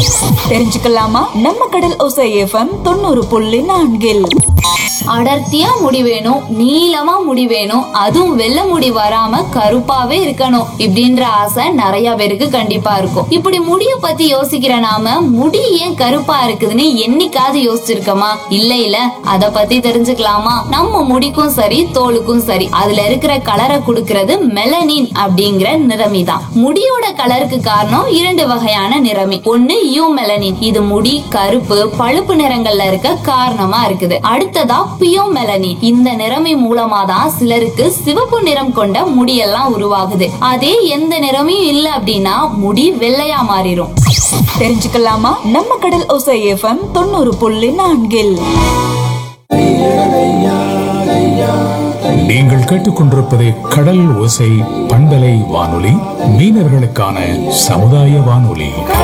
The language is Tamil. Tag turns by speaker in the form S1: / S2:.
S1: தெரிஞ்சுக்கலாமா நம்ம கடல் ஒசை எஃப்எம் தொண்ணூறு புள்ளி நான்கில்
S2: அடர்த்தியா முடி வேணும் நீளமா முடி வேணும் அதுவும் வெள்ளை முடி வராம கருப்பாவே இருக்கணும் இப்படின்ற ஆசை நிறைய பேருக்கு கண்டிப்பா இருக்கும் இப்படி முடிய பத்தி யோசிக்கிற நாம முடி ஏன் கருப்பா இருக்குதுன்னு என்னைக்காவது யோசிச்சிருக்கோமா இல்ல இல்ல அத பத்தி தெரிஞ்சுக்கலாமா நம்ம முடிக்கும் சரி தோலுக்கும் சரி அதுல இருக்கிற கலரை கொடுக்கறது மெலனின் அப்படிங்கிற நிறமி தான் முடியோட கலருக்கு காரணம் இரண்டு வகையான நிறமி ஒண்ணு யூ மெலனின் இது முடி கருப்பு பழுப்பு நிறங்கள்ல இருக்க காரணமா இருக்குது அடுத்ததா பியோ மெலனின் இந்த நிறமி மூலமா தான் சிலருக்கு சிவப்பு நிறம் கொண்ட முடியெல்லாம் உருவாகுது அதே எந்த நிறமையும் இல்ல அப்படின்னா முடி வெள்ளையா மாறிடும்
S1: தெரிஞ்சுக்கலாமா நம்ம கடல் ஒசை எஃப்எம் தொண்ணூறு புள்ளி நான்கில்
S3: நீங்கள் கேட்டுக்கொண்டிருப்பது கடல் ஓசை பண்பலை வானொலி மீனவர்களுக்கான சமுதாய வானொலி